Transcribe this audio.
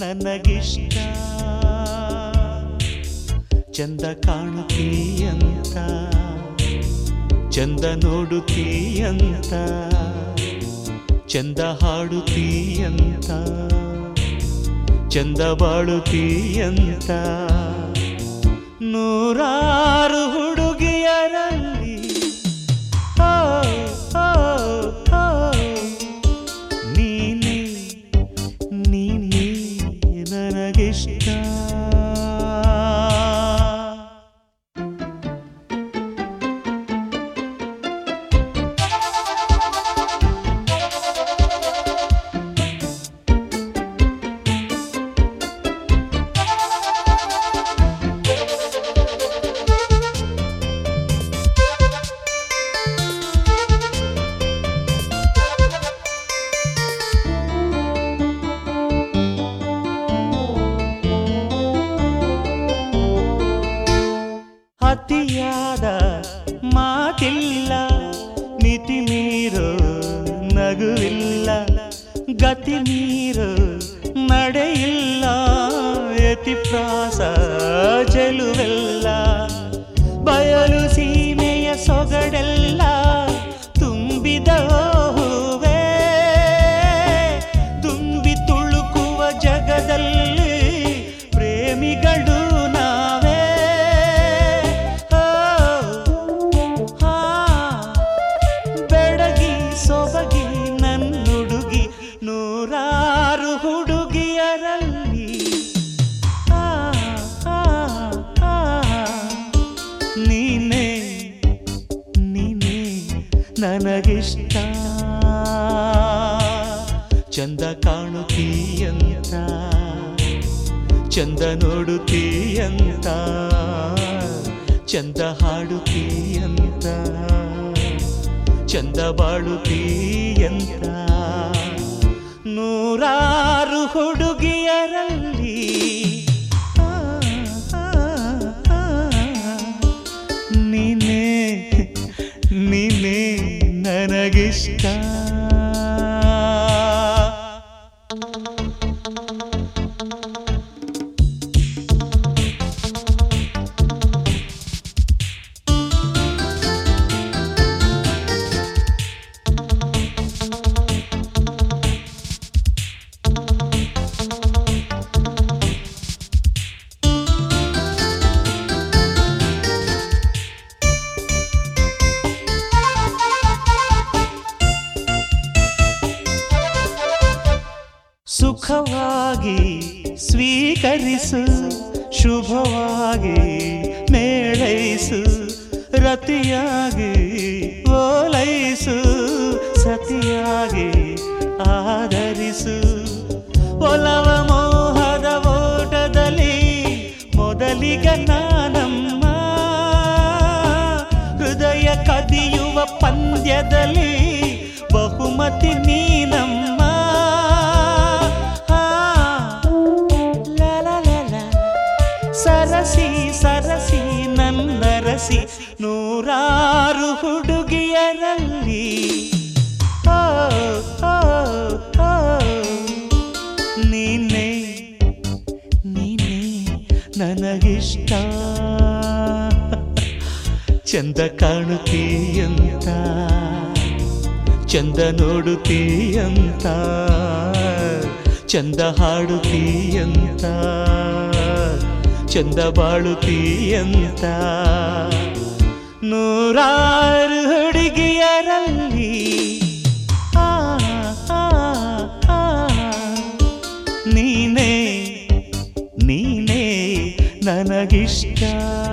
ನನಗಿಷ್ಟ ಚಂದ ಕಾಣುತ್ತೀಯಂತ ಚಂದ ನೋಡುತ್ತೀಯಂತ ಚಂದ ಹಾಡುತ್ತೀಯಂತ ಚಂದ ಬಾಳುತ್ತೀಯಂತ ನೂರಾರು ಹುಡುಗಿಯರಲ್ಲಿ ಓ, ಓ, ಓ, ನೀನೇ ನೀನೇ ನನಗಿಷ್ಟ ಅತಿಯಾದ ಮಾತಿಲ್ಲ ಮಿತಿ ಮೀರು ನಗುವಿಲ್ಲ ಗತಿ ಮೀರು ನಡೆಯಿಲ್ಲ ಯತಿಪ್ರಾಸ ಚೆಲುವೆಲ್ಲ ಬಯಲು ಸೀಮೆಯ ಸೊಗಡೆಲ್ಲ ತುಂಬಿದ ಹೂವೇ ತುಂಬಿ ತುಳುಕುವ ಜಗದಲ್ಲಿ ಪ್ರೇಮಿಗಳು ನಾವೇ ಓ, ಆ, ಬೆಡಗಿ ಸೊಬಗಿ ನನ್ನುಡುಗಿ ನೂರಾರು ಹುಡುಗಿಯರಲ್ಲಿ ಆ, ಆ, ಆ, ನೀನೇ ನೀನೇ ನನಗಿಷ್ಟ ಚಂದ ಕಾಣುತ್ತೀಯಂತ ಚಂದ ನೋಡುತ್ತೀಯಂತ ಚಂದ ಹಾಡುತ್ತೀಯಂತ ಚಂದ ಬಾಳುತ್ತೀಯಂತ ನೂರಾರು ಹುಡುಗಿಯರಲ್ಲಿ ಆ, ಆ, ಆ, ನೀನೇ ನೀನೇ ನನಗಿಷ್ಟ ಸುಖವಾಗಿ ಸ್ವೀಕರಿಸು ಶುಭವಾಗಿ ಮೇಳೈಸು ರತಿಯಾಗಿ ಓಲೈಸು ಸತಿಯಾಗಿ ಆಧರಿಸು ಒಲವ ಮೋಹದ ಓಟದಲ್ಲಿ ಮೊದಲಿಗ ನಾನಮ್ಮ ಹೃದಯ ಕದಿಯುವ ಪಂದ್ಯದಲ್ಲಿ ಬಹುಮತಿ ನೀನಮ್ಮ ಆ, ಲಾ, ಲಾ, ಲಾ, ಲಾ. ಸರಸಿ ಸರಸಿ ನನ್ನರಸಿ ನೂರಾರು ಹುಡುಗಿಯರಲ್ಲಿ ಓ, ಓ, ಓ, ನೀನೇ ನೀನೇ ನನಗಿಷ್ಟ ಚಂದ ಕಾಣುತ್ತೀಯಂತ ಚಂದ ನೋಡುತ್ತೀಯಂತ ಚಂದ ಹಾಡುತ್ತೀಯಂತ ಚಂದ ಬಾಳುತ್ತೀಯಂತ ನೂರಾರು ಹುಡುಗಿಯರಲ್ಲಿ ಆ, ಆ, ಆ, ನೀನೇ ನೀನೇ ನನಗಿಷ್ಟ